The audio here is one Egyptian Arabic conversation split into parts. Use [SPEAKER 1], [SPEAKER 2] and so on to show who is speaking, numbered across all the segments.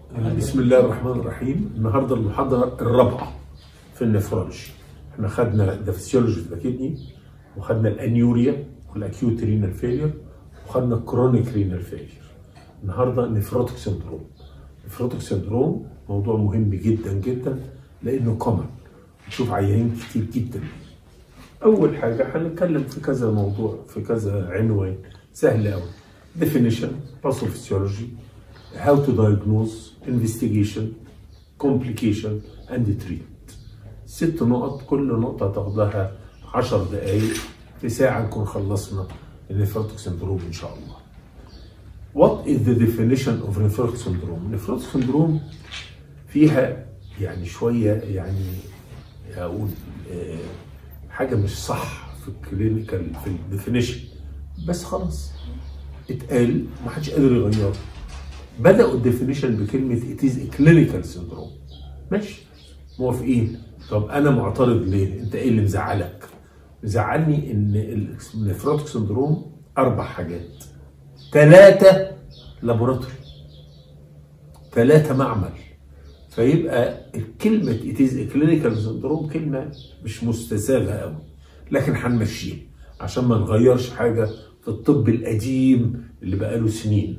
[SPEAKER 1] بسم الله الرحمن الرحيم النهارده المحاضره الرابعه في النفرولوجي احنا خدنا ذا فيسيولوجي ذا كدني وخدنا الانيوريا والاكيوت رينال فيلير وخدنا الكرونيك رينال فيلير النهارده نفروتك سندروم نفروتك سندروم موضوع مهم جدا جدا لانه كومن نشوف عيانين كتير جدا اول حاجه هنتكلم في كذا موضوع في كذا عنوان سهل قوي definition pathophysiology how to diagnose investigation complication and treatment ست نقط كل نقطة تاخدها 10 دقايق في ساعة نكون خلصنا النفروتك سندروم إن شاء الله. What is the definition of nephrotic syndrome؟ nephrotic syndrome فيها يعني شوية يعني أقول آه، حاجة مش صح في الكلينيكال في الديفينيشن بس خلاص اتقال ما حدش قادر يغيره بدأوا الديفينيشن بكلمة it is a clinical syndrome ماشي موافقين طب أنا معترض ليه؟ أنت إيه اللي مزعلك؟ مزعلني إن النفروتك سندروم أربع حاجات ثلاثة لابوراتوري ثلاثة معمل فيبقى الكلمة it is a clinical syndrome كلمة مش مستساغة قوي لكن هنمشيها عشان ما نغيرش حاجة في الطب القديم اللي بقاله سنين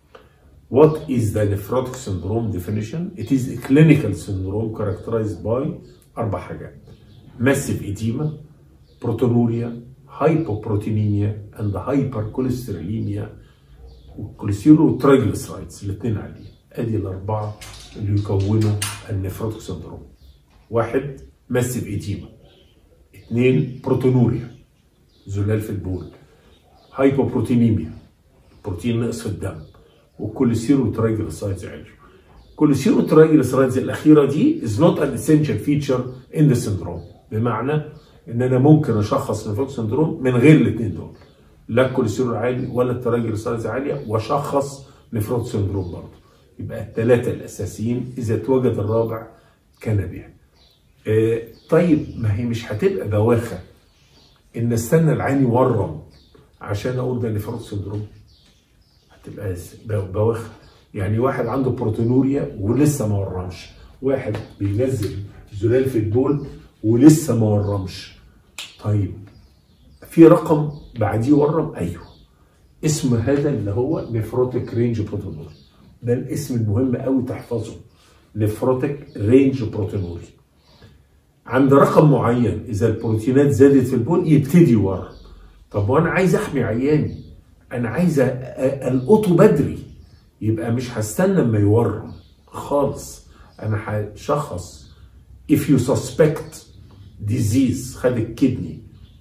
[SPEAKER 1] What is the nephrotic syndrome definition? It is a clinical syndrome characterized by أربع حاجات massive edema, proteinuria, hypoproteinemia and hypercholesterolemia والكوليسترول triglycerides الاثنين عليه ادي الاربعه اللي يكونوا النفروتك سندروم واحد massive edema اثنين بروتونوريا زلال في البول هايبوبروتينيميا بروتين نقص في الدم والكوليسترول ترايجليسرايدز عالي الكوليسترول ترايجليسرايدز الاخيره دي is not an essential feature in the syndrome بمعنى ان انا ممكن اشخص نفروتك سندروم من غير الاثنين دول لا الكوليسترول عالي ولا الترايجليسرايدز عاليه واشخص نفروتك سندروم برضه يبقى الثلاثه الاساسيين اذا اتوجد الرابع كان بها آه، طيب ما هي مش هتبقى بواخه ان استنى العين يورم عشان اقول ده نفروت سندروم هتبقى ز- ب- بواخه يعني واحد عنده بروتينوريا ولسه ما ورمش واحد بينزل زلال في البول ولسه ما ورمش طيب في رقم بعديه ورم ايوه اسم هذا اللي هو نفروتيك رينج بروتينوري ده الاسم المهم قوي تحفظه نفروتيك رينج بروتينوري عند رقم معين اذا البروتينات زادت في البول يبتدي يورم طب وانا عايز احمي عياني انا عايز أ- أ- القطه بدري يبقى مش هستنى اما يورم خالص انا هشخص if you suspect disease خد الكدني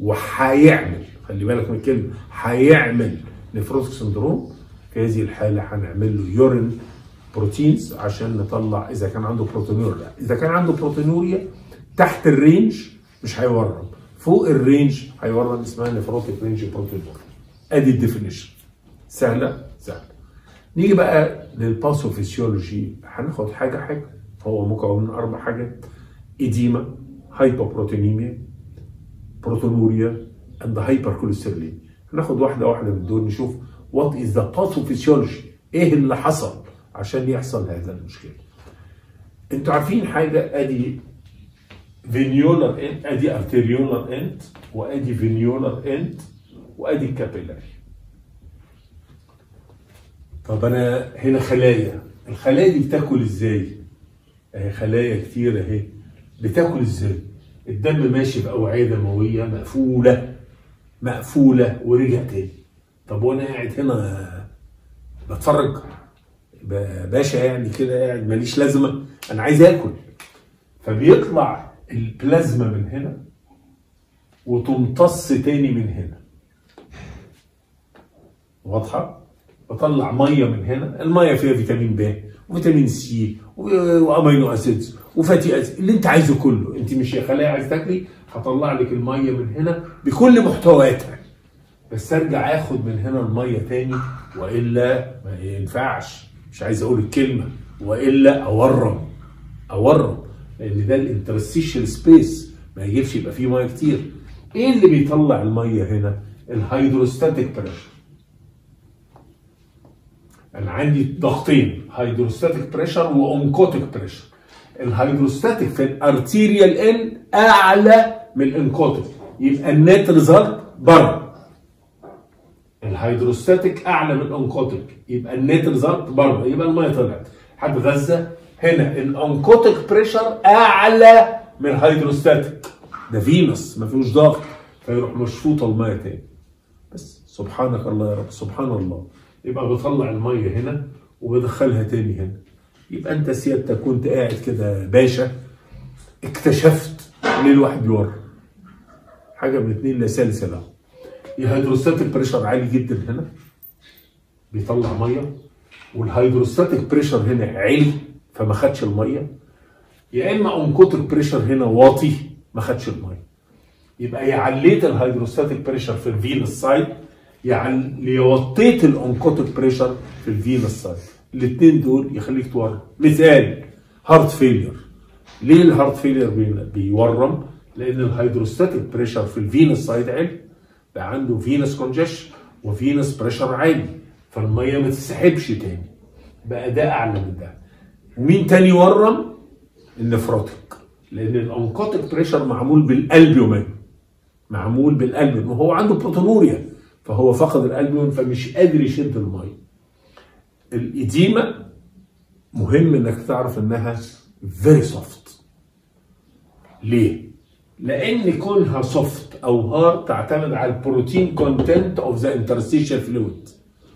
[SPEAKER 1] وهيعمل خلي بالك من الكلمه هيعمل نفروتك سندروم في هذه الحاله هنعمل له يورين بروتينز عشان نطلع اذا كان عنده بروتينوريا لا اذا كان عنده بروتينوريا تحت الرينج مش هيورم فوق الرينج هيورم اسمها نفروتيك رينج بروتينوريا ادي الديفينيشن سهله سهله نيجي بقى للباثوفيسيولوجي هناخد حاجه حاجه هو مكون من اربع حاجات ايديما هايبوبروتينيميا بروتونوريا اند هايبركوليسترولين هناخد واحده واحده من دول نشوف وات از ذا باثوفيسيولوجي ايه اللي حصل عشان يحصل هذا المشكله انتوا عارفين حاجه ادي فينيولر انت ادي ارتريولر انت وادي فينيولر انت وادي كابيلاري طب انا هنا خلايا الخلايا دي بتاكل ازاي اهي خلايا كتير اهي بتاكل ازاي الدم ماشي في اوعيه دمويه مقفوله مقفوله ورجع تاني طب وانا قاعد هنا بتفرج ب- باشا يعني كده قاعد ماليش لازمه انا عايز اكل فبيطلع البلازما من هنا وتمتص تاني من هنا واضحه بطلع ميه من هنا الميه فيها فيتامين ب وفيتامين سي و- وامينو اسيدز وفاتي اسيد اللي انت عايزه كله انت مش يا خلايا عايز تاكلي هطلع لك الميه من هنا بكل محتوياتها بس ارجع اخد من هنا الميه تاني والا ما ينفعش مش عايز اقول الكلمه والا اورم اورم لان ده الانترستيشال سبيس ما يجيبش يبقى فيه ميه كتير ايه اللي بيطلع الميه هنا الهيدروستاتيك بريشر انا عندي ضغطين هيدروستاتيك بريشر وانكوتيك بريشر الهيدروستاتيك في الارتيريال ان اعلى من الانكوتيك يبقى النت ريزلت بره الهيدروستاتيك اعلى من الانكوتيك يبقى النت ريزلت بره يبقى الميه طلعت حد غزه هنا الانكوتيك بريشر اعلى من الهيدروستاتيك ده فينوس ما فيهوش ضغط فيروح مشفوطه الميه تاني بس سبحانك الله يا رب سبحان الله يبقى بطلع الميه هنا وبدخلها تاني هنا يبقى انت سيادتك كنت قاعد كده باشا اكتشفت ليه الواحد بيورم حاجه من اتنين لا ثالث له يا هيدروستاتيك بريشر عالي جدا هنا بيطلع ميه والهيدروستاتيك بريشر هنا عالي فما خدش الميه يا اما انكوتر بريشر هنا واطي ما خدش الميه يبقى يا عليت الهيدروستاتيك بريشر في الفينس سايد يا عل- يا وطيت الانكوتيك بريشر في الفينس سايد الاثنين دول يخليك تورم مثال هارت فيلير ليه الهارت فيلير بي- بيورم لان الهيدروستاتيك بريشر في الفينس سايد عالي بقى عنده فينس كونجيشن وفينس بريشر عالي فالميه ما تسحبش تاني بقى ده اعلى من ده ومين تاني يورم النفروتيك لان الانكوتيك بريشر معمول بالالبيومين معمول بالالبيوم وهو عنده بروتونوريا فهو فقد الالبيوم فمش قادر يشد الميه الاديمه مهم انك تعرف انها فيري سوفت ليه لان كونها سوفت او هارد تعتمد على البروتين كونتنت اوف ذا انترستيشال فلويد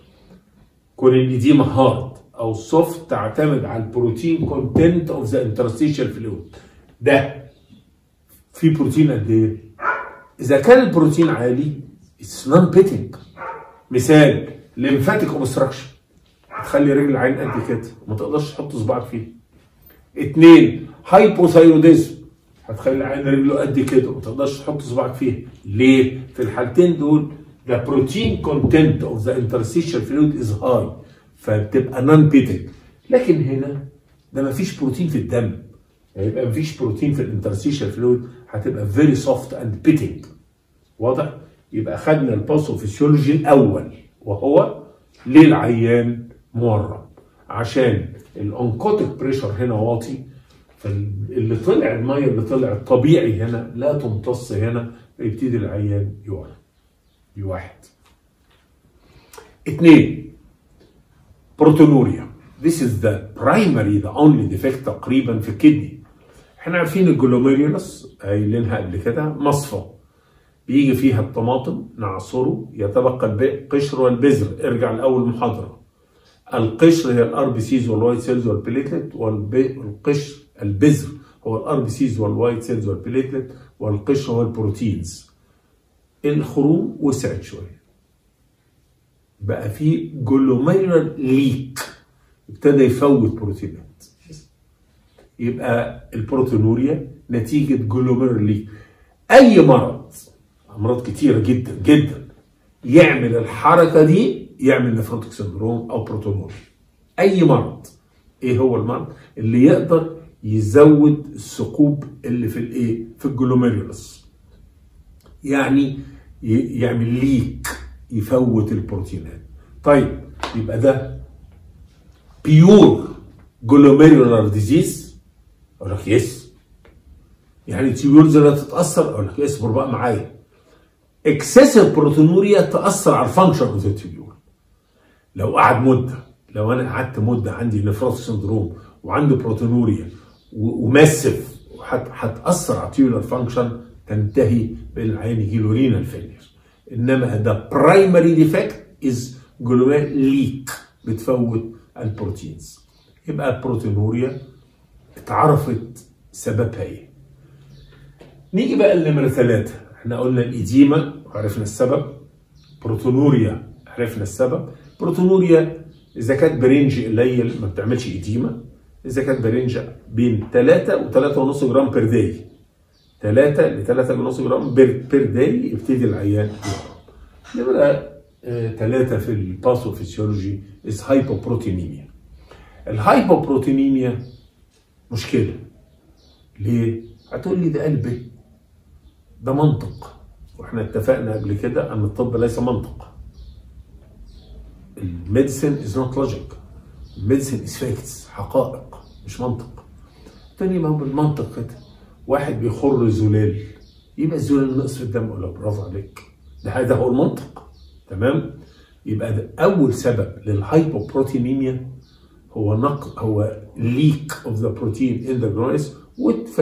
[SPEAKER 1] كون الإديمة هارد أو سوفت تعتمد على البروتين كونتنت اوف ذا انترستيشال فلويد ده في بروتين قد إيه؟ إذا كان البروتين عالي اتس نون بيتنج مثال ليمفاتيك اوبستراكشن تخلي رجل العين قد كده ما تقدرش تحط صباعك فيه اتنين هايبوثايروديزم هتخلي العين رجله قد كده وما تقدرش تحط صباعك فيه ليه؟ في الحالتين دول the protein content of the interstitial fluid is high فبتبقى non pitted لكن هنا ده ما فيش بروتين في الدم يعني يبقى ما فيش بروتين في الانترستيشال فلويد هتبقى very soft and pitting واضح؟ يبقى خدنا الباثوفيسيولوجي الاول وهو ليه العيان مورم عشان الانكوتيك بريشر هنا واطي فاللي طلع الميه اللي طلع الطبيعي هنا لا تمتص هنا فيبتدي العيان يورم دي واحد اثنين بروتونوريا This is the primary the only defect تقريبا في الكدني احنا عارفين الجلوميريولس قايلينها قبل كده مصفى بيجي فيها الطماطم نعصره يتبقى القشر والبذر ارجع لاول محاضره القشر هي الار بي سيز والوايت سيلز والبليتلت والقشر البذر هو الار بي سيز والوايت سيلز والبليتلت والقشر هو البروتينز الخروم وسعت شويه بقى في جلوميرال ليك ابتدى يفوت بروتينات يبقى البروتينوريا نتيجه جلوميرال ليك اي مرض امراض كتيره جدا جدا يعمل الحركه دي يعمل نفروتيك سندروم او بروتونوريا اي مرض ايه هو المرض اللي يقدر يزود الثقوب اللي في الايه في الجلوميرولس يعني يعمل ليك يفوت البروتينات طيب يبقى ده بيور جلوميرولار ديزيز اقول لك يس يعني التيبيولز لا تتاثر اقول لك اصبر بقى معايا اكسسيف بروتونوريا تاثر على الفانكشن اوف ذا تيبيول لو قعد مده لو انا قعدت مده عندي نفروتيك سندروم وعندي بروتونوريا وماسف هتاثر على التيبيولار فانكشن تنتهي بالعين يجي له رينال فيلير انما ده برايمري ديفكت از جلومير ليك بتفوت البروتينز يبقى البروتينوريا اتعرفت سببها ايه نيجي بقى لنمرة ثلاثة احنا قلنا الإديمة عرفنا السبب بروتونوريا عرفنا السبب بروتونوريا إذا كانت برينج قليل ما بتعملش إديمة إذا كانت برينج بين 3 و 3.5 جرام بير داي 3 ل 3.5 جرام بير داي يبتدي العيان يورم نمرة ثلاثة في الباثوفيسيولوجي از هايبوبروتينيميا الهايبوبروتينيميا مشكلة ليه؟ هتقول لي ده قلبي ده منطق واحنا اتفقنا قبل كده ان الطب ليس منطق الميديسن از نوت لوجيك الميديسن از فاكتس حقائق مش منطق تاني ما هو بالمنطق كده واحد بيخر زلال يبقى الزلال نقص في الدم اقول له برافو عليك ده هذا هو المنطق تمام يبقى ده اول سبب للهايبوبروتينيميا هو نق هو ليك اوف ذا بروتين ان ذا جرويس وت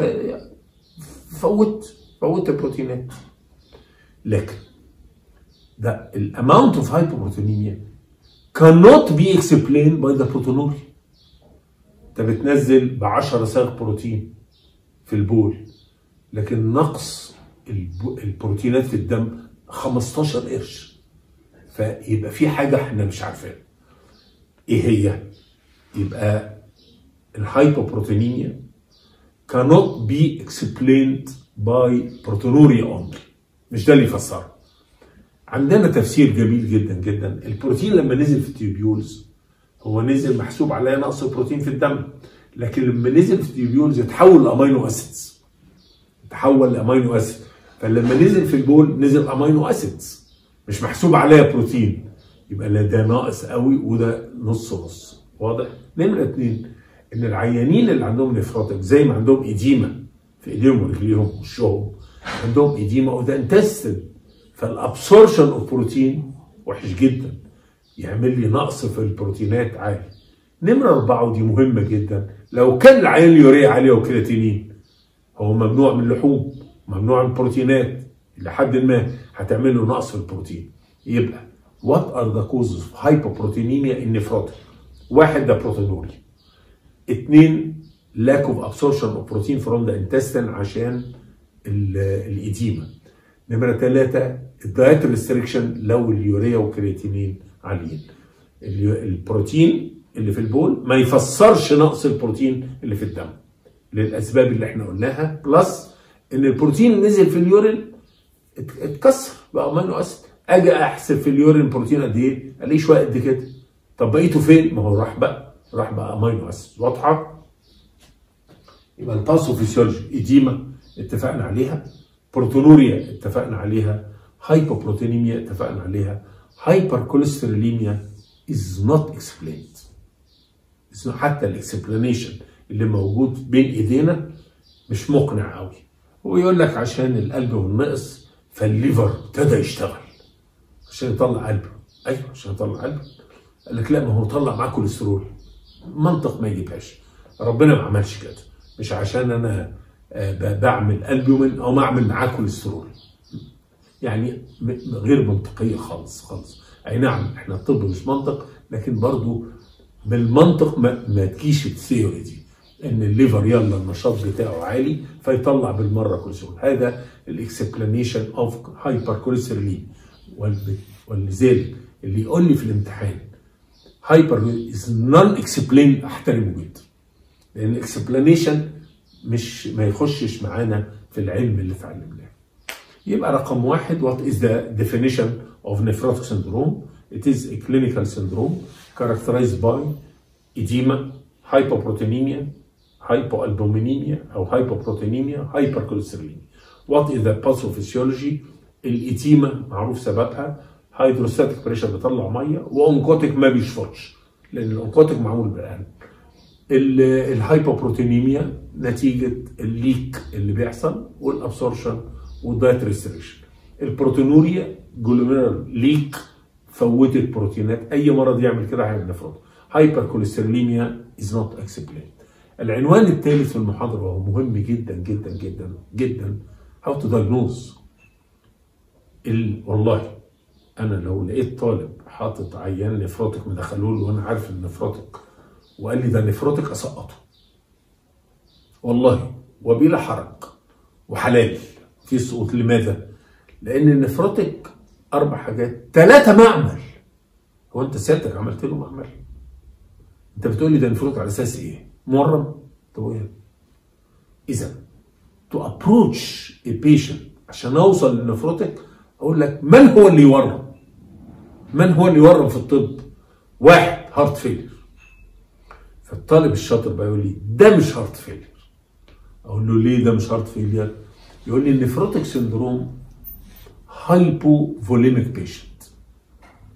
[SPEAKER 1] فوت فوت البروتينات لكن ده الاماونت اوف hypoproteinemia cannot be explained by the proteinuria انت بتنزل ب 10 صاغ بروتين في البول لكن نقص الب- البروتينات في الدم 15 قرش فيبقى في حاجه احنا مش عارفينها ايه هي يبقى الهايبوبروتينيميا cannot be explained by proteinuria only مش ده اللي يفسرها عندنا تفسير جميل جدا جدا البروتين لما نزل في التيوبيولز هو نزل محسوب عليه نقص البروتين في الدم لكن لما نزل في التيوبيولز اتحول لامينو اسيدز تحول لامينو اسيد فلما نزل في البول نزل امينو اسيدز مش محسوب عليها بروتين يبقى لا ده ناقص قوي وده نص نص واضح نمرة اتنين ان العيانين اللي عندهم نفروتك زي ما عندهم ايديما في ايديهم ورجليهم وشهم عندهم ايديما وده انتستن فالابسورشن اوف بروتين وحش جدا يعمل لي نقص في البروتينات عالي نمرة أربعة ودي مهمة جدا لو كان العيان اليوريا عالية وكرياتينين هو ممنوع من اللحوم ممنوع من البروتينات لحد ما هتعمل له نقص في البروتين يبقى what are the causes of hypoproteinemia in nephrotic واحد ده بروتينوري اتنين lack of absorption of protein from the intestine عشان ال- الإديمة نمرة ثلاثة الدايت ريستريكشن لو اليوريا والكرياتينين عاليين ال- البروتين اللي في البول ما يفسرش نقص البروتين اللي في الدم للاسباب اللي احنا قلناها بلس ان البروتين اللي نزل في اليورين ات- اتكسر بقى امينو اسيد اجي احسب في اليورين بروتين قد ايه؟ الاقيه شويه قد كده طب بقيته فين؟ ما هو راح بقى راح بقى امينو اسيد واضحه؟ يبقى الباثوفيسيولوجي ايديما اتفقنا عليها بروتونوريا اتفقنا عليها هايبوبروتينيميا اتفقنا عليها هايبر كوليستروليميا is not explained It's not- حتى الاكسبلانيشن اللي موجود بين ايدينا مش مقنع قوي هو يقول لك عشان القلب والنقص فالليفر ابتدى يشتغل عشان يطلع قلبه ايوه عشان يطلع قلبه قال لك لا ما هو طلع معاه كوليسترول منطق ما يجيبهاش ربنا ما عملش كده مش عشان انا آه، ب- بعمل البومين او ما اعمل معاه كوليسترول يعني م- غير منطقيه خالص خالص اي نعم احنا الطب مش منطق لكن برضو بالمنطق ما, ما تجيش الثيوري دي ان الليفر يلا النشاط بتاعه عالي فيطلع بالمره كوليسترول هذا الاكسبلانيشن اوف هايبر كوليسترولين ولذلك اللي يقول لي في الامتحان هايبر از نون اكسبلين احترمه جدا لان اكسبلانيشن مش ما يخشش معانا في العلم اللي اتعلمناه يبقى رقم واحد what is the definition of nephrotic syndrome it is a clinical syndrome characterized by edema hypoproteinemia hypoalbuminemia او hypoproteinemia hypercholesterolemia what is the pathophysiology الإديمة معروف سببها هيدروستاتيك بريشر بيطلع ميه وانكوتيك ما بيشفطش لان الانكوتيك معمول بالقلب ال- الهايبوبروتينيميا نتيجه الليك اللي بيحصل والابسورشن والدايت ريستريكشن البروتينوريا جلوميرال ليك فوتت بروتينات اي مرض يعمل كده هيعمل نفرط هايبر كوليستروليميا از نوت اكسبلين العنوان الثالث في المحاضره وهو مهم جدا جدا جدا جدا هاو تو دايجنوز ال... والله انا لو لقيت طالب حاطط عيان نفروتك مدخلوه له وانا عارف ان نفروتك وقال لي ده نفروتك اسقطه والله وبلا حرج وحلال في سقوط لماذا؟ لان النفروتك اربع حاجات ثلاثه معمل هو انت سيادتك عملت له معمل انت بتقول لي ده نفروتك على اساس ايه؟ مورم؟ طب ايه؟ اذا to approach a patient عشان اوصل للنفروتك اقول لك من هو اللي يورم؟ من هو اللي يورم في الطب؟ واحد هارت فيلير فالطالب الشاطر بقى يقول لي ده مش هارت فيلير اقول له ليه ده مش هارت فيلير؟ يقول لي النفروتك سندروم هايبو فوليميك بيشنت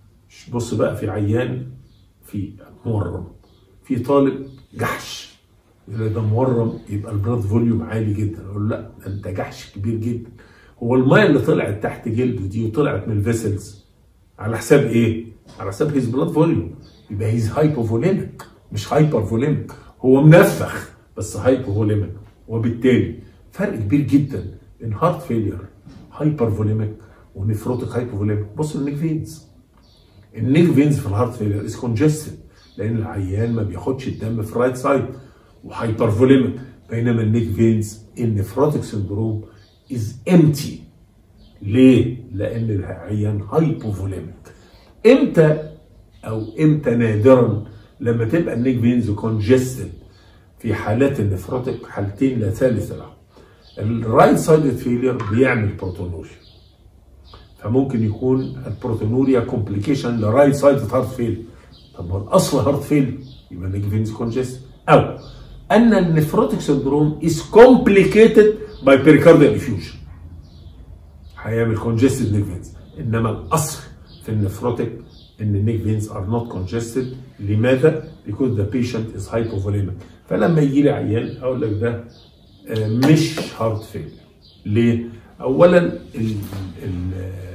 [SPEAKER 1] بص بقى في عيان في مورم في طالب جحش يقول ده مورم يبقى البلاد فوليوم عالي جدا اقول له لا ده انت جحش كبير جدا هو الميه اللي طلعت تحت جلده دي وطلعت من الفيسلز على حساب ايه؟ على حساب هيز بلاد فوليوم يبقى هيز هايبوفوليميك مش هايبر فوليميك هو منفخ بس هايبوفوليميك وبالتالي فرق كبير جدا بين هارت فيلير هايبر فوليميك ونفروتيك هايبوفوليميك بص النيك فينز النيك فينز في الهارت فيلير از كونجستد لان العيان ما بياخدش الدم في الرايت سايد وهايبر فوليميك بينما النيك فينز النفروتيك سندروم از امتي ليه؟ لان العيان هايبوفوليميك امتى او امتى نادرا لما تبقى النيك فينز كونجستد في حالات النفروتيك حالتين لا ثالث لها الرايت سايد فيلير بيعمل بروتونوريا فممكن يكون البروتونوريا كومبليكيشن لرايت سايد هارت فيلير طب ما الاصل هارت فيلير يبقى النيك فينز كونجستد او ان النفروتيك سندروم از كومبليكيتد باي بيريكارديال افيوجن هيعمل كونجستد نيك فينز انما الاصل في النفروتيك ان النيك فينز ار نوت كونجستد لماذا؟ because the patient is hypovolemic فلما يجي لي عيان اقول لك ده آه، مش هارت فيلير ليه؟ اولا ال ال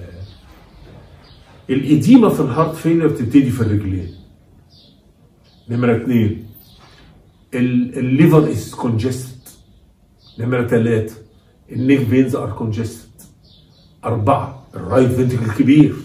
[SPEAKER 1] الاديمه في الهارت فيلير تبتدي في الرجلين نمره اثنين الليفر از كونجستد نمره ثلاثه النيك فينز ار كونجستد أربعة الرايت فنتركل كبير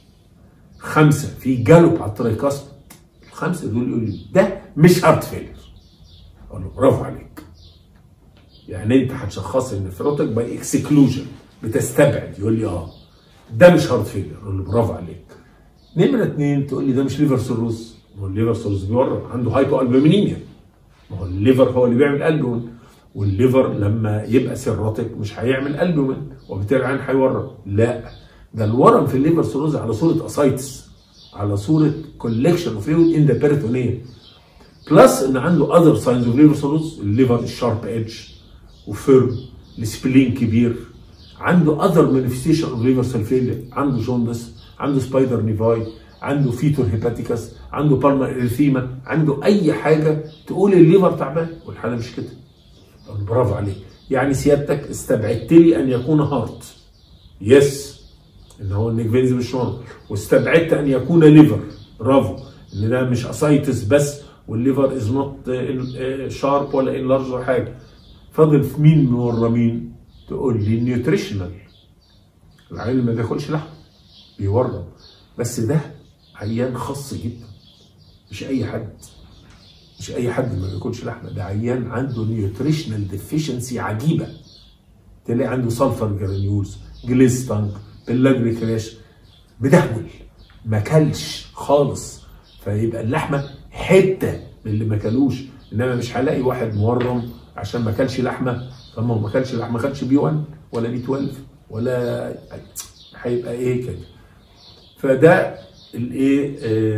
[SPEAKER 1] خمسة في جالوب على الترايكاست الخمسة دول يقول لي ده مش هارت فيلير أقول له برافو عليك يعني أنت هتشخص النفروتك باي اكسكلوجن بتستبعد يقول لي اه ده مش هارت فيلير اقول له برافو عليك نمرة اتنين تقول لي ده مش ليفر سيروز ما هو الليفر سيروز بيورم عنده هايبو البومينيميا ما هو الليفر هو اللي بيعمل البومين والليفر لما يبقى سيروتك مش هيعمل البومين وبالتالي العين هيورم لا ده الورم في الليفر سيروز على صوره اسايتس على صوره كولكشن اوف فلويد ان ذا بيريتونيوم بلس ان عنده اذر ساينز اوف ليفر سيروز الليفر الشارب ايدج وفيرم السبلين كبير عنده اذر مانيفستيشن اوف ليفر سيل فيلير عنده جوندس عنده سبايدر نيفاي عنده فيتور هيباتيكس عنده بالما اريثيما عنده اي حاجه تقول الليفر تعبان والحاله مش كده طب برافو عليك يعني سيادتك استبعدت لي ان يكون هارت يس ان هو النيك فينز مش نورمال واستبعدت ان يكون ليفر برافو ان ده مش اسايتس بس والليفر از نوت شارب ولا ان لارج ولا حاجه فاضل في مين مورمين تقول لي نيوتريشنال العيال اللي ما بياكلش لحم بيورم بس ده عيان خاص جدا مش اي حد مش اي حد ما بياكلش لحمه ده عيان عنده نيوتريشنال ديفيشنسي عجيبه تلاقي عنده سلفر جرانيولز جليستانج بلاجري كراش بدهول ما كلش خالص فيبقى اللحمه حته من اللي ما كلوش انما مش هلاقي واحد مورم عشان ما كلش لحمه طب ما هو ما كلش لحمه ما كلش بي 1 ولا بي 12 ولا هيبقى ايه كده فده الايه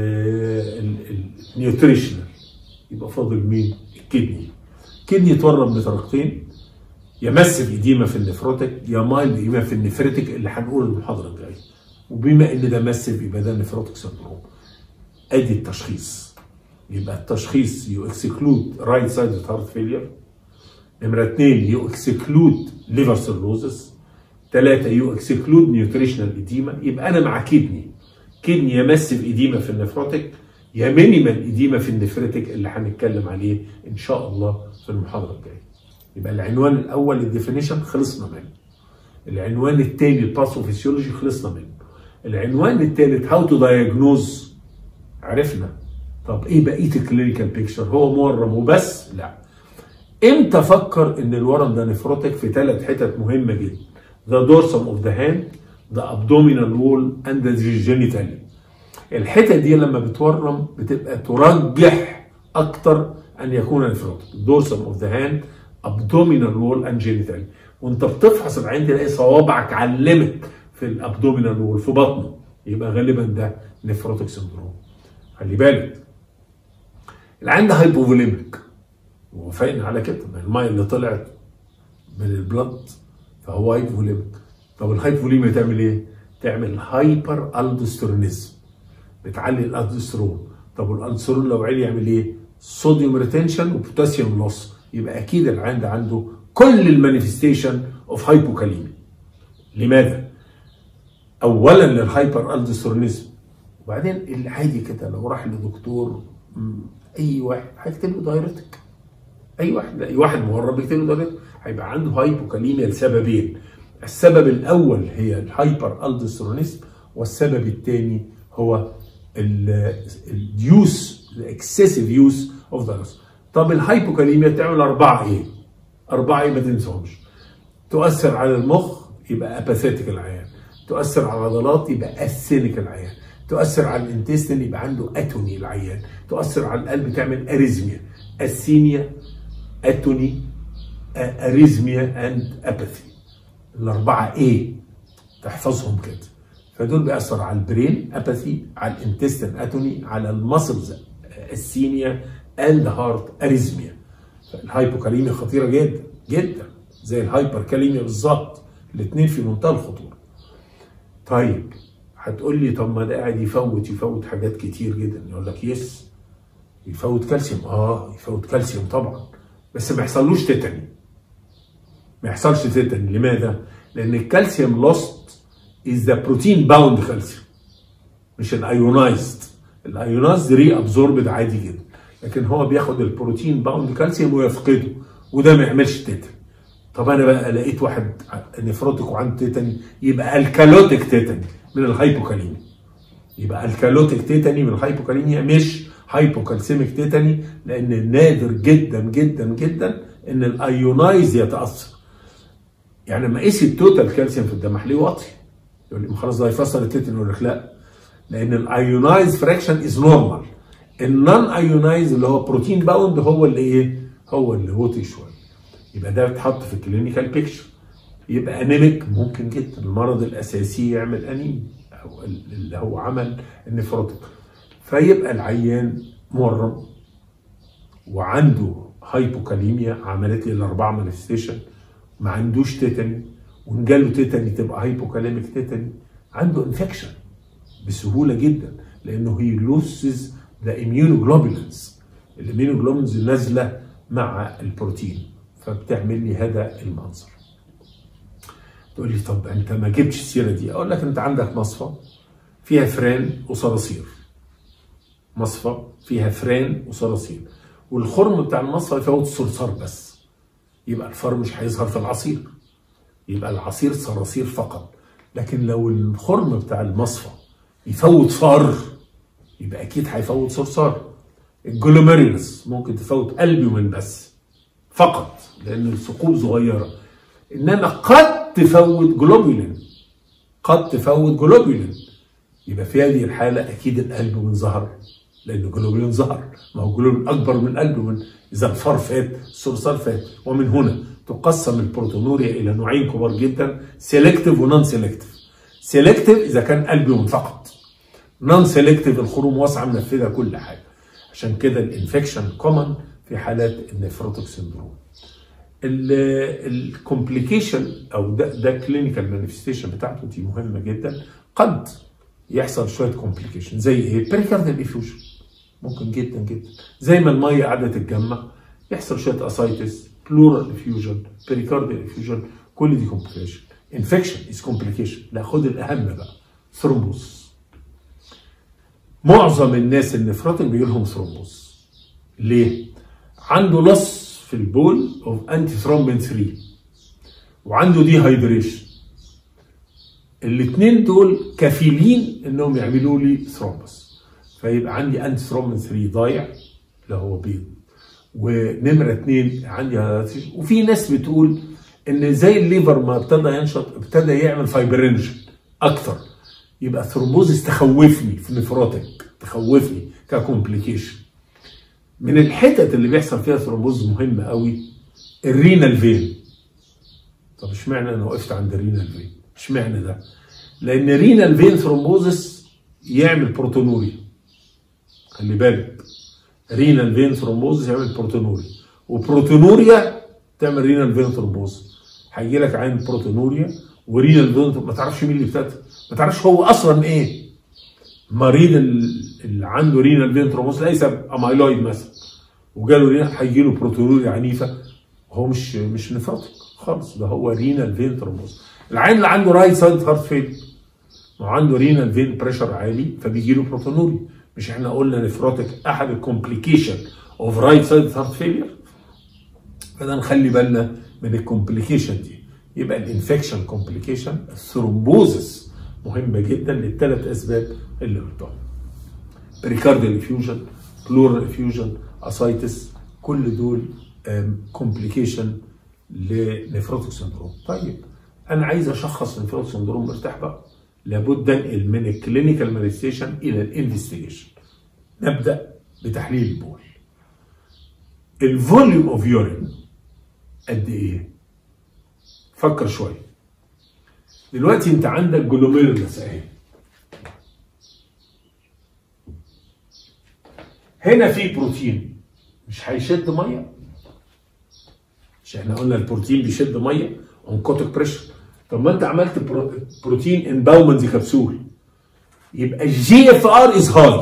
[SPEAKER 1] النيوتريشنال يبقى فاضل مين؟ الكدني. الكدني يتورم بطريقتين يا مسف اديمه في النفروتك يا مايلد اديمه في النفرتك اللي هنقول المحاضره الجايه. وبما ان ده مسف يبقى ده نفروتك سندروم. ادي التشخيص. يبقى التشخيص يو اكسكلود رايت سايد هارت فيلير. نمره اثنين يو اكسكلود ليفر سيروزس. ثلاثه يو اكسكلود نيوتريشنال اديمه يبقى انا مع كدني. كدني يا مسف اديمه في النفروتك يا مينيمال اديمه في النفرتك اللي هنتكلم عليه ان شاء الله في المحاضره الجايه. يبقى العنوان الاول الديفينيشن خلصنا منه. العنوان الثاني الباثوفيسيولوجي خلصنا منه. العنوان الثالث هاو تو دايجنوز عرفنا. طب ايه بقيه الكلينيكال بيكتشر؟ هو مورم وبس؟ لا. امتى افكر ان الورم ده نفروتك في ثلاث حتت مهمه جدا. The dorsum of the hand, the abdominal wall and the genital. الحتت دي لما بتورم بتبقى ترجح اكتر ان يكون نفروتك دورسم اوف ذا هاند ابدومينال وول اند جينيتال وانت بتفحص العين تلاقي صوابعك علمت في الابدومينال وول في بطنه يبقى غالبا ده نفروتك سندروم خلي بالك العين ده هايبوفوليميك ووافقنا على كده ما الميه اللي طلعت من البلد فهو هايبوفوليميك طب الهايبوفوليميا تعمل ايه؟ تعمل هايبر الدوستيرونيزم بتعلي الالدوستيرون طب والالدوستيرون لو عالي يعمل ايه؟ صوديوم ريتنشن وبوتاسيوم لوس يبقى اكيد العيان ده عنده كل المانيفستيشن اوف هايبوكاليميا لماذا؟ اولا للهايبر الدوستيرونيزم وبعدين العادي كده لو راح لدكتور اي واحد هيكتب له دايرتك اي واحد اي واحد مهرب يكتب له دايرتك هيبقى عنده هايبوكاليميا لسببين السبب الاول هي الهايبر الدوستيرونيزم والسبب الثاني هو اليوز الاكسسيف يوز اوف دايرس طب الهايبوكاليميا تعمل اربعه ايه؟ اربعه ايه ما تنساهمش تؤثر على المخ يبقى اباثيتيك العيان تؤثر على العضلات يبقى اثينيك العيان تؤثر على الانتستين يبقى عنده اتوني العيان تؤثر على القلب تعمل اريزميا اثينيا اتوني اريزميا اند اباثي الاربعه ايه تحفظهم كده فدول بيأثر على البرين اباثي على الانتستين اتوني على المسلز السينيا اند هارت اريزميا الهايبوكاليميا خطيره جدا جدا زي الهايبركاليميا بالظبط الاثنين في منتهى الخطوره طيب هتقول لي طب ما ده قاعد يفوت يفوت حاجات كتير جدا يقول لك يس يفوت كالسيوم اه يفوت كالسيوم طبعا بس ما يحصلوش تيتاني ما يحصلش تيتاني لماذا؟ لان الكالسيوم لوست از ذا بروتين باوند كالسيوم مش الايونايزد الايونايزد ري ابزوربد عادي جدا لكن هو بياخد البروتين باوند كالسيوم ويفقده وده ما يعملش تيتاني طب انا بقى لقيت واحد نفروتك وعنده تيتاني يبقى الكالوتيك تيتاني من الهايبوكاليميا يبقى الكالوتيك تيتاني من الهايبوكاليميا مش هايبوكالسيميك تيتاني لان نادر جدا جدا جدا ان الايونايز يتاثر يعني لما قيس التوتال كالسيوم في الدم هتلاقيه واطي يقول لي خلاص ده هيفسر التيتاني يقول لك لا لان الايونايز فراكشن از نورمال النون ايونايز اللي هو بروتين باوند هو اللي ايه؟ هو اللي واطي شويه يبقى ده بيتحط في الكلينيكال بيكتشر يبقى انيميك ممكن جدا المرض الاساسي يعمل انيميا او اللي هو عمل النفروتيك فيبقى العيان مورم وعنده هايبوكاليميا عملت لي الاربعه مانيفستيشن ما عندوش تيتاني وان جاله تيتاني تبقى هايبوكاليميك تيتاني عنده انفكشن بسهوله جدا لانه هي لوسز ذا اميونوجلوبولينز الاميونوجلوبولينز نازله مع البروتين فبتعمل لي هذا المنظر تقول لي طب انت ما جبتش السيره دي اقول لك انت عندك مصفى فيها فران وصراصير مصفى فيها فران وصراصير والخرم بتاع المصفى يفوت الصرصار بس يبقى الفار مش هيظهر في العصير يبقى العصير صراصير فقط لكن لو الخرم بتاع المصفى يفوت فار يبقى اكيد هيفوت صرصار الجلوميريولس ممكن تفوت البيومين بس فقط لان الثقوب صغيره انما قد تفوت جلوبولين قد تفوت جلوبولين يبقى في هذه الحاله اكيد الالبومين ظهر لان جلوبولين ظهر ما هو جلوبولين اكبر من الالبومين اذا الفار فات الصرصار فات ومن هنا تقسم البروتونوريا الى نوعين كبار جدا سيلكتيف ونون سيلكتيف سيلكتيف اذا كان البومين فقط نون سيلكتيف الخروم واسعه منفذه كل حاجه عشان كده الانفكشن كومن في حالات النفروتيك سندروم الكومبليكيشن او ده ده كلينيكال مانيفستيشن بتاعته دي مهمه جدا قد يحصل شويه كومبليكيشن زي ايه؟ بريكارديال افيوجن ممكن جدا جدا زي ما الميه قاعده تتجمع يحصل شويه اسايتس بلورال افيوجن بريكارديال افيوجن كل دي كومبليكيشن انفكشن از كومبليكيشن لا خد الاهم بقى ثرومبوس معظم الناس النفروتيك بيجي لهم ثرومبوس ليه؟ عنده لص في البول اوف انتي ثرومبين 3 وعنده دي هايدريشن الاثنين دول كفيلين انهم يعملوا لي ثرومبس فيبقى عندي انتي ثرومبين 3 ضايع اللي هو بيض ونمره اثنين عندي هايدريشن وفي ناس بتقول ان زي الليفر ما ابتدى ينشط ابتدى يعمل فايبرينجن اكتر يبقى ثرومبوزس تخوفني في نفروتك تخوفني ككومبليكيشن من الحتت اللي بيحصل فيها ثرومبوز مهمه قوي الرينال فين طب اشمعنى انا وقفت عند الرينال فين اشمعنى ده لان رينال فين ثرومبوزس يعمل بروتونوريا خلي بالك رينال فين ثرومبوزس يعمل بروتونوريا وبروتونوريا تعمل رينال فين ثرومبوزس هيجي لك عين بروتونوريا ورينال فين ما تعرفش مين اللي ابتدى ما تعرفش هو اصلا ايه مريض اللي عنده رينال فين ترومبوز ليس امايلويد مثلا وجاله رينال هيجي له بروتونوريا عنيفه وهو مش مش نفاطك خالص ده هو رينال فين ترومبوز العين اللي عنده رايت سايد هارت فيل وعنده رينال فين بريشر عالي فبيجي له بروتونوريا مش احنا قلنا نفروتك احد الكومبليكيشن اوف رايت سايد هارت فيلير فده نخلي بالنا من الكومبليكيشن دي يبقى الانفكشن كومبليكيشن الثرومبوزس مهمه جدا للثلاث اسباب اللي قلتهم بريكارديال افيوجن بلورال افيوجن اسايتس كل دول كومبليكيشن لنفروتيك سندروم طيب انا عايز اشخص نفروتيك سندروم مرتاح بقى لابد انقل من الكلينيكال مانيفستيشن الى الانفستيجيشن نبدا بتحليل البول الفوليوم اوف يورين قد ايه فكر شويه دلوقتي انت عندك جلوميرولس اهي هنا في بروتين مش هيشد ميه مش احنا قلنا البروتين بيشد ميه اونكوتيك بريشر طب ما انت عملت بروتين ان باومنز كبسول يبقى الجي اف ار از هاي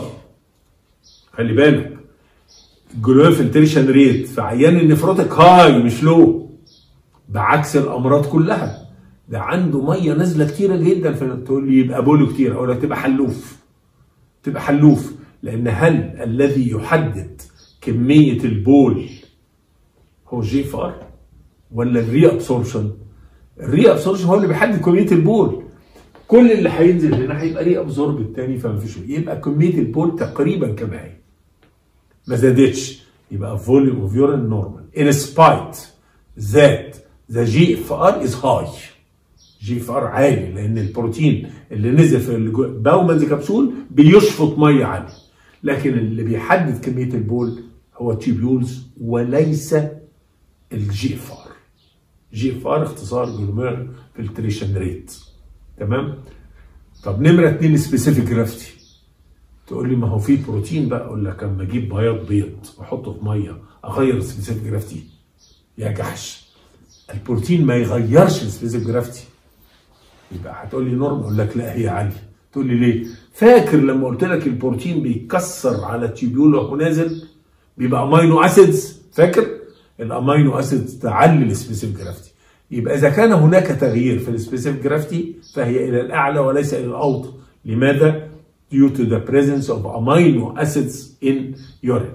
[SPEAKER 1] خلي بالك الجلوميرول فلتريشن ريت في عيان النفروتيك هاي مش لو بعكس الامراض كلها ده عنده ميه نازله كتيره جدا فتقول لي يبقى بوله كتير اقول لك تبقى حلوف تبقى حلوف لان هل الذي يحدد كميه البول هو جي فار ولا الري ابسوربشن الري ابسوربشن هو اللي بيحدد كميه البول كل اللي هينزل هنا هيبقى ري ابزورب التاني فما فيش يبقى كميه البول تقريبا كما هي ما زادتش يبقى فوليوم اوف يورين نورمال ان سبايت ذات ذا جي اف ار از هاي جي اف ار عالي لان البروتين اللي نزل في باومنز كبسول بيشفط ميه عالي لكن اللي بيحدد كميه البول هو تيبيولز وليس الجي اف ار جي اف ار اختصار جلومير فلتريشن ريت تمام طب نمره اتنين سبيسيفيك جرافتي تقول لي ما هو في بروتين بقى اقول لك اما اجيب بياض بيض واحطه في ميه اغير السبيسيفيك جرافتي يا جحش البروتين ما يغيرش السبيسيفيك جرافتي يبقى هتقول لي نورم اقول لك لا هي عاليه تقول لي ليه فاكر لما قلت لك البروتين بيكسر على التيبيول وهو نازل بيبقى امينو اسيدز فاكر الامينو اسيدز تعلي السبيسيفيك جرافتي يبقى اذا كان هناك تغيير في السبيسيفيك جرافتي فهي الى الاعلى وليس الى الاوطى لماذا due to the presence of amino acids in urine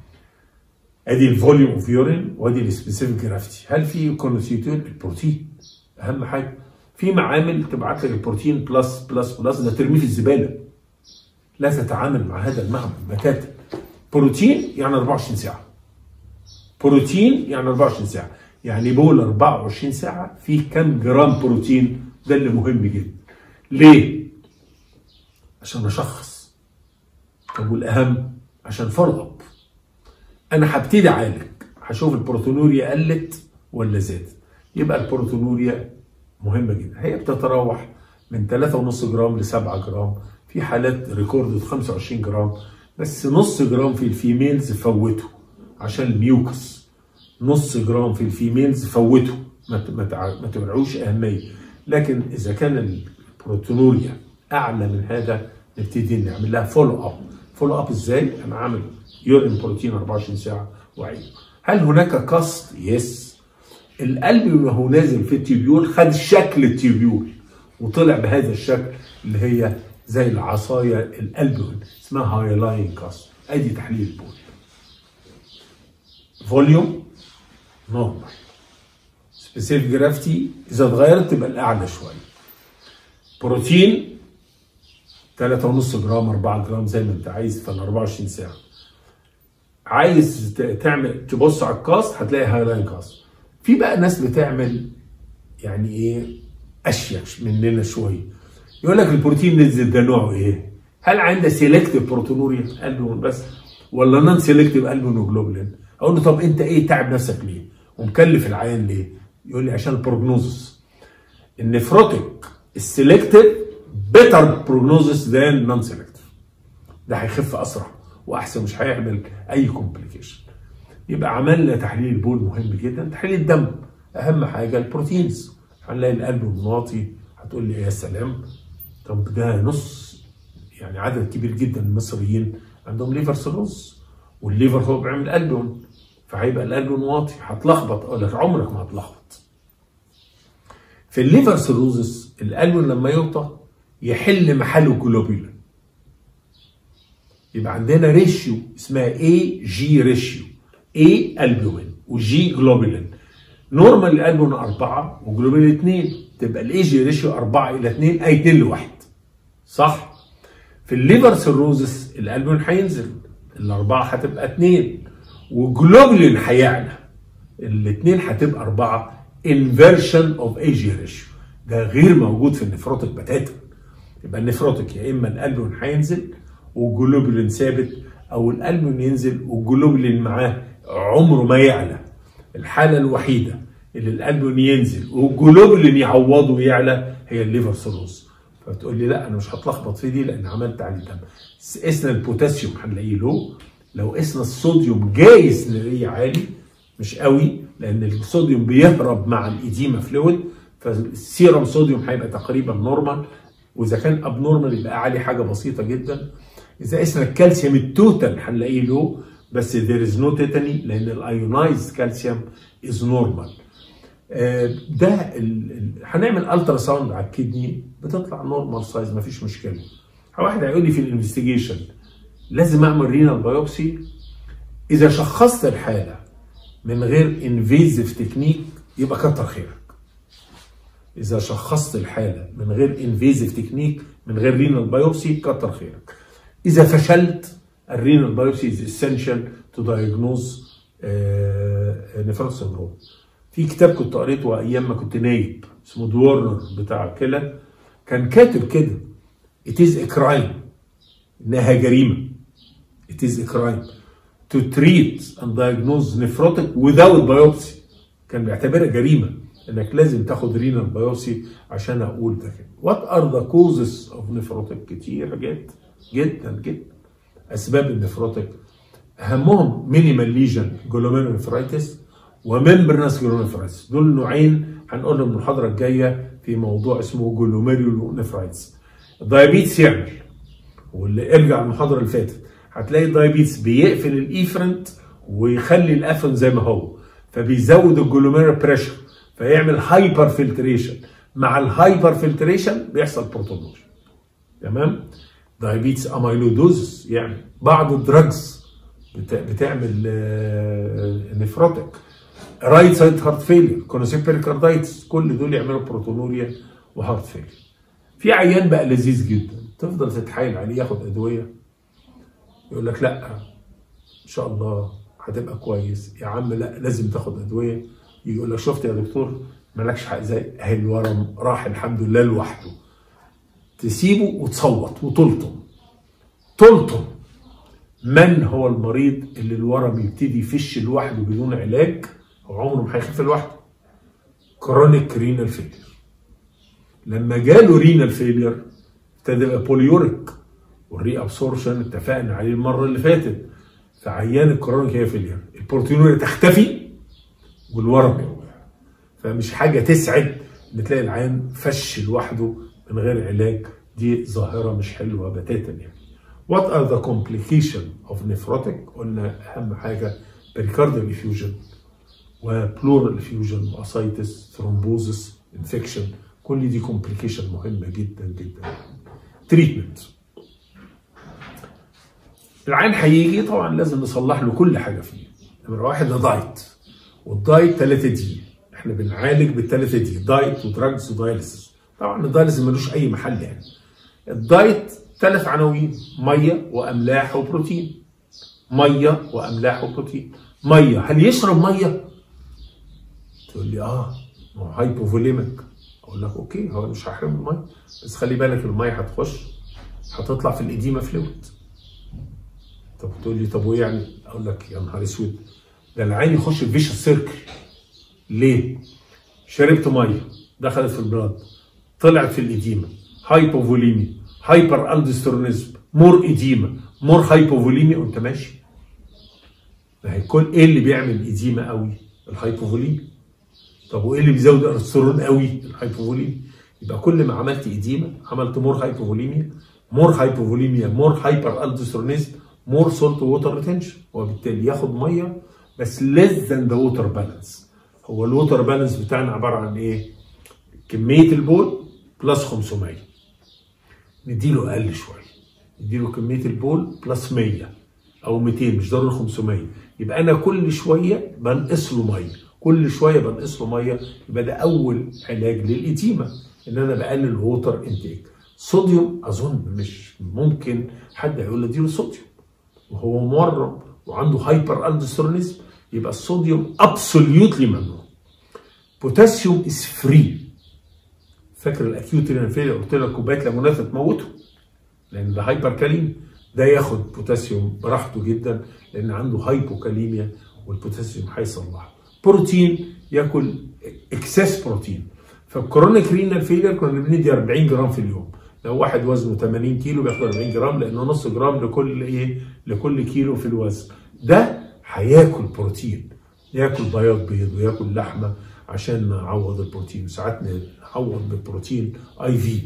[SPEAKER 1] ادي الفوليوم اوف يورين وادي السبيسيفيك جرافتي هل في كونستيتيوت البروتين اهم حاجه في معامل تبعت لك البروتين بلس بلس بلس ده ترميه في الزباله لا تتعامل مع هذا المعمل بتاتا بروتين يعني 24 ساعه بروتين يعني 24 ساعه يعني بول 24 ساعه فيه كم جرام بروتين ده اللي مهم جدا ليه عشان اشخص طب والاهم عشان فولو اب انا هبتدي اعالج هشوف البروتونوريا قلت ولا زادت يبقى البروتونوريا مهمه جدا هي بتتراوح من 3.5 جرام ل 7 جرام في حالات ريكورد 25 جرام بس نص جرام في الفيميلز فوته عشان الميوكس نص جرام في الفيميلز فوته ما ما تبرعوش اهميه لكن اذا كان البروتونوريا اعلى من هذا نبتدي نعمل لها فولو اب فولو اب ازاي انا عامل يورين بروتين 24 ساعه وعيد هل هناك كاست يس القلب وهو نازل في التيبيول خد شكل التيبيول وطلع بهذا الشكل اللي هي زي العصايه القلب اسمها هايلاين كاست ادي تحليل البول فوليوم نورمال سبيسيفيك جرافتي اذا اتغيرت تبقى الاعلى شويه بروتين 3.5 جرام 4 جرام زي ما انت عايز في ال 24 ساعه عايز تعمل تبص على الكاست هتلاقي هايلاين كاست في بقى ناس بتعمل يعني ايه اشيك مننا شويه يقول لك البروتين نزل ده نوعه ايه؟ هل عنده سيلكتيف بروتونوريا قلب بس ولا نون سيلكتيف قلب جلوبلين؟ اقول له طب انت ايه تعب نفسك ليه؟ ومكلف العيان ليه؟ يقول لي عشان البروجنوزس النفروتيك السيلكتيف بيتر بروجنوزس ذان نون سيلكتيف ده هيخف اسرع واحسن مش هيعمل اي كومبليكيشن يبقى عملنا تحليل البول مهم جدا تحليل الدم اهم حاجه البروتينز هنلاقي القلب مناطي هتقول لي يا سلام طب ده نص يعني عدد كبير جدا من المصريين عندهم ليفر سيروز والليفر هو بيعمل قلبهم فهيبقى القلب واطي هتلخبط اقول لك عمرك ما هتلخبط في الليفر سيروزس القلب لما يوطى يحل محله جلوبولين يبقى عندنا ريشيو اسمها اي جي ريشيو اي البومين وجي جلوبولين نورمال الالبومين 4 وجلوبولين 2 تبقى الاي جي ريشيو 4 الى 2 اي 2 لواحد صح في الليفر سيروزس الالبومين هينزل الاربعه هتبقى 2 وجلوبولين هيعلى الاثنين هتبقى 4 انفيرشن اوف اي جي ريشيو ده غير موجود في النفروتك بتاتا يبقى النفروتك يا اما الالبومين هينزل وجلوبولين ثابت او الالبومين ينزل والجلوبولين معاه عمره ما يعلى الحاله الوحيده اللي الالبومين ينزل والجلوبولين يعوضه ويعلى هي الليفر سيروز فتقول لي لا انا مش هتلخبط في دي لان عملت عليه دم قسنا البوتاسيوم هنلاقيه لو لو قسنا الصوديوم جايز نلاقيه عالي مش قوي لان الصوديوم بيهرب مع الايديما فلويد فالسيرم صوديوم هيبقى تقريبا نورمال واذا كان اب نورمال يبقى عالي حاجه بسيطه جدا اذا قسنا الكالسيوم التوتال هنلاقيه لو بس there is no تيتاني لان الايونايزد كالسيوم از نورمال ده ال... ال... هنعمل الترا ساوند على الكدني بتطلع نورمال سايز مفيش مشكله واحد هيقول لي في الانفستيجيشن لازم اعمل رينال بايوبسي اذا شخصت الحاله من غير انفيزيف تكنيك يبقى كتر خيرك اذا شخصت الحاله من غير انفيزيف تكنيك من غير رينال بايوبسي كتر خيرك اذا فشلت الرينال بايوبسي از اسينشال تو دايجنوز نفرط سندروم في كتاب كنت قريته ايام ما كنت نايب اسمه دورنر بتاع كلى كان كاتب كده it is a crime انها جريمه it is a crime to treat and diagnose nephrotic without biopsy كان بيعتبرها جريمه انك لازم تاخد رينال بايوبسي عشان اقول ده كده what are the causes of nephrotic كتير جدا جدا جدا اسباب النفروتك اهمهم مينيمال ليجن جلوميرونيفرايتس وممبرنس جلوميرونيفرايتس دول نوعين هنقولهم المحاضره الجايه في موضوع اسمه جلوميرونيفرايتس الدايابيتس يعمل واللي ارجع المحاضره اللي فاتت هتلاقي الدايابيتس بيقفل الايفرنت ويخلي الافن زي ما هو فبيزود الجلوميرال بريشر فيعمل هايبر فلتريشن مع الهايبر فلتريشن بيحصل بروتونوجن تمام دايابيتس اميلودوزس يعني بعض الدراجز بتعمل نفروتك رايت سايد هارت فيلير كونوسيب بيريكاردايتس كل دول يعملوا بروتونوريا وهارت فيلير في عيان بقى لذيذ جدا تفضل تتحايل عليه ياخد ادويه يقول لك لا ان شاء الله هتبقى كويس يا عم لا لازم تاخد ادويه يقول لك شفت يا دكتور مالكش حق زي اهي الورم راح الحمد لله لوحده تسيبه وتصوت وتلطم تلطم من هو المريض اللي الورم يبتدي يفش لوحده بدون علاج هو عمره ما هيخف لوحده كرونيك رينال فيلير لما جاله رينال فيلير ابتدى يبقى بوليوريك والري ابسورشن اتفقنا عليه المره اللي فاتت في عيان الكرونيك هي فيلير البروتينوريا تختفي والورم يروح فمش حاجه تسعد ان تلاقي العيان فش لوحده من غير علاج دي ظاهره مش حلوه بتاتا يعني. What are the complication of nephrotic؟ قلنا اهم حاجه pericardial effusion وبلورال effusion واسايتس ثرومبوزس انفكشن كل دي complication مهمه جدا جدا. تريتمنت العين هيجي طبعا لازم نصلح له كل حاجه فيه. نمره واحد ده دايت والدايت 3 دي احنا بنعالج بالثلاثه دي دايت ودراجز ودايلسيس طبعا الدايلسيس ملوش اي محل يعني. الدايت ثلاث عناوين ميه واملاح وبروتين ميه واملاح وبروتين ميه هل يشرب ميه تقول لي اه ما هو هايبوفوليميك اقول لك اوكي هو مش هحرم الميه بس خلي بالك الميه هتخش هتطلع في الاديمه فلويد طب تقول لي طب وايه يعني اقول لك يا نهار اسود ده العين يخش في فيش سيركل ليه شربت ميه دخلت في البلاد طلعت في الاديمه هايبوفوليمي هايبر الدسترونيزم مور اديما مور هايبوفوليمي وانت ماشي هيكون ايه اللي بيعمل اديما قوي الهايبوفوليمي طب وايه اللي بيزود الالسترون قوي الهايبوفوليمي يبقى كل ما عملت اديما عملت مور هايبوفوليميا مور هايبوفوليميا مور هايبر الدوسترونيزم مور سولت ووتر ريتنشن وبالتالي ياخد ميه بس less than the water balance هو الووتر بالانس بتاعنا عباره عن ايه؟ كميه البول بلس 500 نديله اقل شويه نديله كميه البول بلس 100 او 200 مش ضروري 500 يبقى انا كل شويه بنقص له ميه كل شويه بنقص له ميه يبقى ده اول علاج للإديمة ان انا بقلل الووتر انتيك صوديوم اظن مش ممكن حد هيقول لي اديله صوديوم وهو مورم وعنده هايبر الدوسترونيزم يبقى الصوديوم ابسوليوتلي ممنوع بوتاسيوم از فري فاكر الاكيوت رينال قلت لك كوبايه ليمونات تموته لان ده هايبر كاليم ده ياخد بوتاسيوم براحته جدا لان عنده هايبوكاليميا والبوتاسيوم هيصلحه بروتين ياكل اكسس بروتين فالكرونيك رينال فيلر كنا بندي 40 جرام في اليوم لو واحد وزنه 80 كيلو بياخد 40 جرام لانه نص جرام لكل ايه لكل كيلو في الوزن ده هياكل بروتين ياكل بياض بيض وياكل لحمه عشان نعوض البروتين ساعات نعوض بالبروتين اي في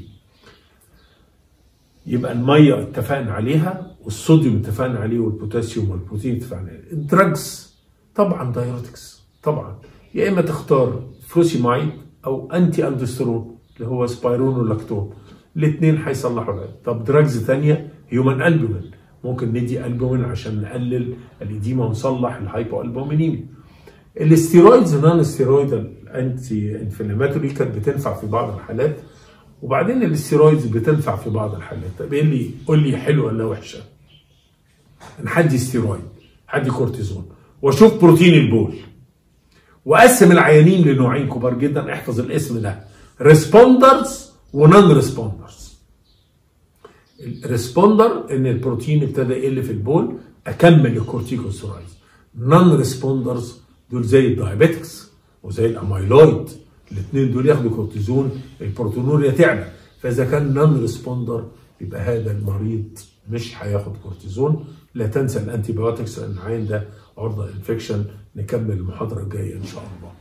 [SPEAKER 1] يبقى الميه اتفقنا عليها والصوديوم اتفقنا عليه والبوتاسيوم والبروتين اتفقنا عليه الدراجز طبعا دايرتكس طبعا يا اما تختار فروسيمايد او انتي اندوسترون اللي هو سبايرون ولاكتون الاثنين هيصلحوا العلاج طب دراجز ثانيه هيومن البومين ممكن ندي البومين عشان نقلل الاديمه ونصلح الهايبو البومينيميا الاستيرويدز نون ستيرويد الانتي انفلاماتوري كانت بتنفع في بعض الحالات وبعدين الاستيرويدز بتنفع في بعض الحالات طب ايه اللي قول لي حلوه ولا وحشه نحدي ستيرويد حدي كورتيزون واشوف بروتين البول واقسم العيانين لنوعين كبار جدا احفظ الاسم ده ريسبوندرز ونون ريسبوندرز الريسبوندر ان البروتين ابتدى يقل في البول اكمل الكورتيكوستيرويدز نون ريسبوندرز دول زي الدايابيتكس وزي الاميلويد الاثنين دول ياخدوا كورتيزون البروتونوريا تعلى فاذا كان نون ريسبوندر يبقى هذا المريض مش هياخد كورتيزون لا تنسى الانتي بايوتكس لان العين ده عرضه انفكشن نكمل المحاضره الجايه ان شاء الله